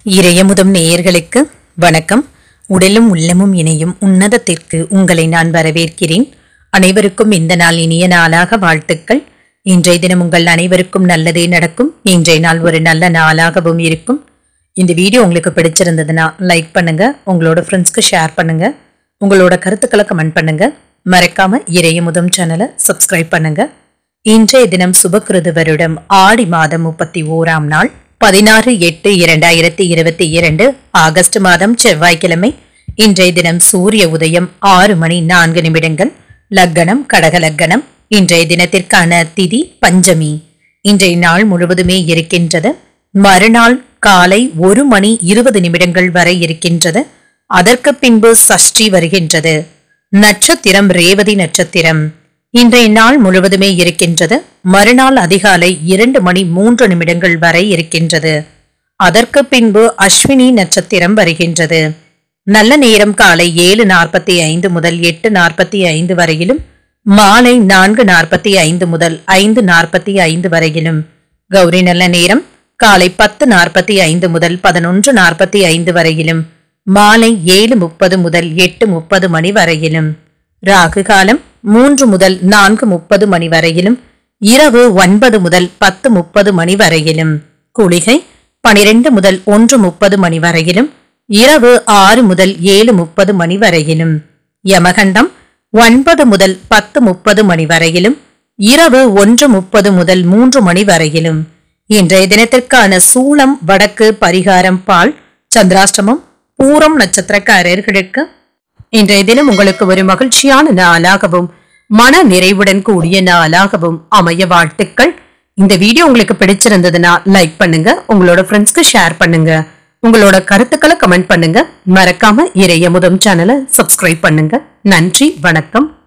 இறையமுதம் நேயர்களுக்கு வணக்கம் உடலும் உள்ளமும் இணையும் உன்னதத்திற்கு உங்களை நான் வரவேற்கிறேன் அனைவருக்கும் இந்த நாள் இனிய நாளாக வாழ்த்துக்கள் இன்றைய தினம் உங்கள் அனைவருக்கும் நல்லதே நடக்கும் இன்றைய நாள் ஒரு நல்ல நாளாகவும் இருக்கும் இந்த வீடியோ உங்களுக்கு பிடிச்சிருந்ததுன்னா லைக் பண்ணுங்க உங்களோட ஃப்ரெண்ட்ஸ்க்கு ஷேர் பண்ணுங்க உங்களோட கருத்துக்களை கமெண்ட் பண்ணுங்க மறக்காம இறையமுதம் சேனலை சப்ஸ்கிரைப் பண்ணுங்க இன்றைய தினம் சுபகிருது வருடம் ஆடி மாதம் முப்பத்தி ஓராம் நாள் பதினாறு எட்டு இரண்டாயிரத்தி இருபத்தி இரண்டு ஆகஸ்ட் மாதம் செவ்வாய்க்கிழமை இன்றைய தினம் சூரிய உதயம் ஆறு மணி நான்கு நிமிடங்கள் லக்கணம் கடக லக்கணம் இன்றைய தினத்திற்கான திதி பஞ்சமி இன்றைய நாள் முழுவதுமே இருக்கின்றது மறுநாள் காலை ஒரு மணி இருபது நிமிடங்கள் வரை இருக்கின்றது அதற்கு பின்பு சஷ்டி வருகின்றது நட்சத்திரம் ரேவதி நட்சத்திரம் இன்றைய நாள் முழுவதுமே இருக்கின்றது மறுநாள் அதிகாலை இரண்டு மணி மூன்று நிமிடங்கள் வரை இருக்கின்றது அதற்கு பின்பு அஸ்வினி நட்சத்திரம் வருகின்றது நல்ல நேரம் காலை ஏழு நாற்பத்தி ஐந்து முதல் எட்டு நாற்பத்தி ஐந்து வரையிலும் மாலை நான்கு நாற்பத்தி ஐந்து முதல் ஐந்து நாற்பத்தி ஐந்து வரையிலும் கௌரி நல்ல நேரம் காலை பத்து நாற்பத்தி ஐந்து முதல் பதினொன்று நாற்பத்தி ஐந்து வரையிலும் மாலை ஏழு முப்பது முதல் எட்டு முப்பது மணி வரையிலும் ராகு காலம் மூன்று முதல் நான்கு முப்பது மணி வரையிலும் இரவு ஒன்பது முதல் பத்து முப்பது மணி வரையிலும் குளிகை பனிரெண்டு முதல் ஒன்று முப்பது மணி வரையிலும் இரவு ஆறு முதல் ஏழு முப்பது மணி வரையிலும் யமகண்டம் ஒன்பது முதல் பத்து முப்பது மணி வரையிலும் இரவு ஒன்று முப்பது முதல் மூன்று மணி வரையிலும் இன்றைய தினத்திற்கான சூளம் வடக்கு பரிகாரம் பால் சந்திராஷ்டமம் பூரம் நட்சத்திரக்காரர்களுக்கு இன்றைய தினம் உங்களுக்கு ஒரு மகிழ்ச்சியான நாளாகவும் மன நிறைவுடன் கூடிய நாளாகவும் அமைய வாழ்த்துக்கள் இந்த வீடியோ உங்களுக்கு பிடிச்சிருந்ததுன்னா லைக் பண்ணுங்க உங்களோட ஃப்ரெண்ட்ஸ்க்கு ஷேர் பண்ணுங்க உங்களோட கருத்துக்களை கமெண்ட் பண்ணுங்க மறக்காம இறைய முதம் சேனலை சப்ஸ்கிரைப் பண்ணுங்க நன்றி வணக்கம்